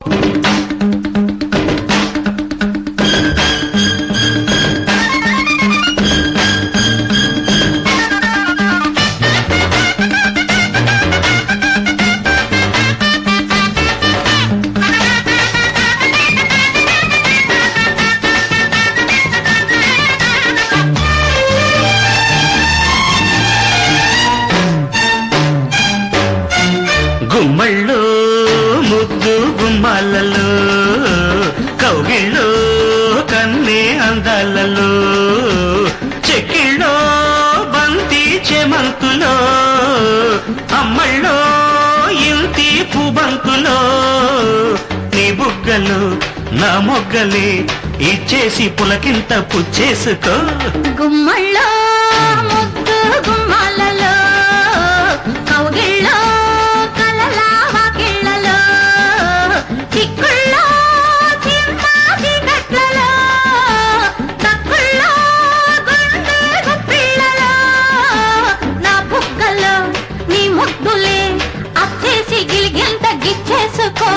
గుమ్మళ్ళు ముద్దు గుమ్మాలలో కౌగిళ్ళు కన్నే అందాలలో చెక్కిళ్ళో బంతి చెమంతులో అమ్మళ్ళో ఇంటి పుబంకులో నీ బుగ్గలు నా మొగ్గలే ఇచ్చేసి పులకింత పుచ్చేసుకో గుమ్మళ్ళో ముద్దు గుమ్మాలలో కౌగిళ్ళో కలల వాకిళ్ళలో చిక్కుళ్ళో చింతాది గట్లలో తక్కుళ్ళో గుండె గుప్పిళ్ళలో నా బుగ్గలో నీ ముద్దులే అచ్చేసి గిలిగింత గిచ్చేసుకో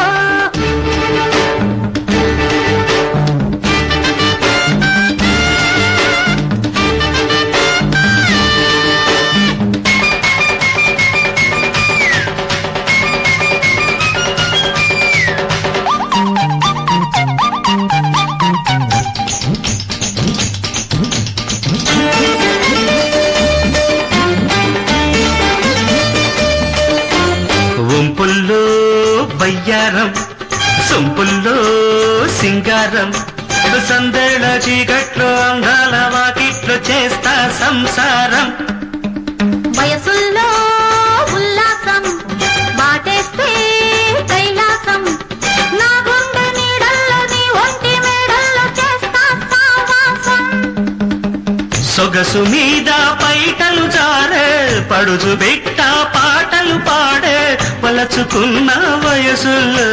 ఉంపుల్లో బయ్యారం సొంపుల్లో సింగారం సందేళ చీకట్లో అందాల వాకిట్లో చేస్తా సంసారం వయసుల్లో ఉల్లాసం బాటేస్తే కైలాసం నా గుండె నీడల్లో నీ ఒంటి మేడల్లో చేస్తా సావాసం సొగసు మీద పైటలు జారే పడుచు బిట్ట పాటలు పాడే వలచుకున్న వయసులో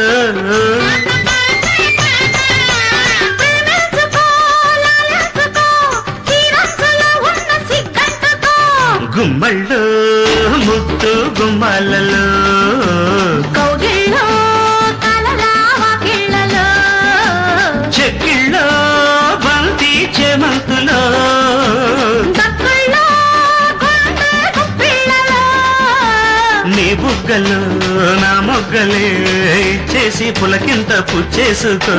ప్రేమించుకో, లాలించుకో, చీరస్సులో ఉన్న సిగ్గంటుకో. గుమ్మళ్ళు ముద్దు గుమ్మాలలో కౌగిళ్ళో కలల వాకిళ్ళలో చెక్కిళ్ళో బంతి చెమంతులో దక్కుళ్ళో గుండె గుప్పిళ్ళలో నీ బుగ్గలు నా మొగ్గలే చేసి పులకింత పుచ్చేసుకో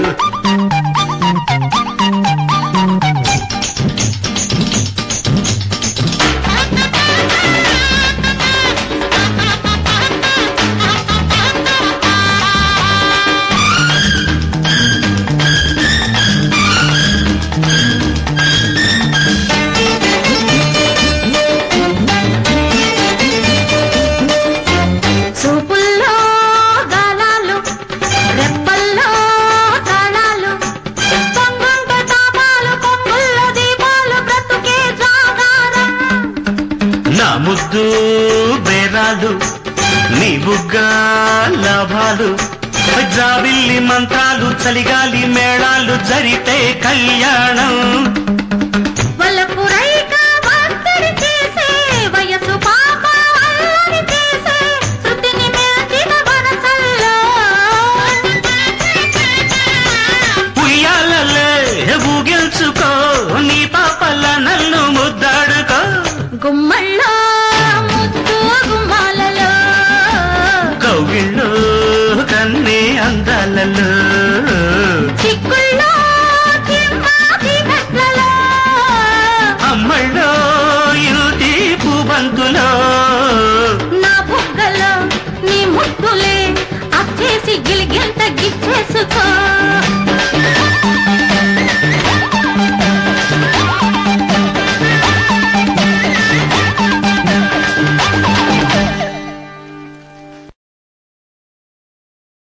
చూపుల్లో గాలాలు రెప్పల్లో తాళాలు పొంగుంట తాపాలు పొంగుల్లో దీపాలు బ్రతుకే జాగారం నా ముద్దు బేరాలు నీ బుగ్గ లాభాలు జాబిల్లి మంత్రాలు చలిగాలి మేళాలు జరిపే కళ్యాణం వలపు రైక ఒత్తిడి చేసే వయసు పాప అల్లరి చేసే శృతిని మెల్చిన వరసల్లో ఉయ్యాలలే ఊగిల్చుకో నీ పాపల నన్ను ముద్దాడుకో గుమ్మల్లో ముద్దు గుమ్మాలలో కౌగిళ్ళు కన్నే అందాలలో చిక్కుల్లో చిమ్మాది గట్లలో అమ్మళ్ళో యుతి పుబంతులో నా బుగ్గలో నీ ముద్దులే అచ్చేసి గిలిగింత గిచ్చేసుకో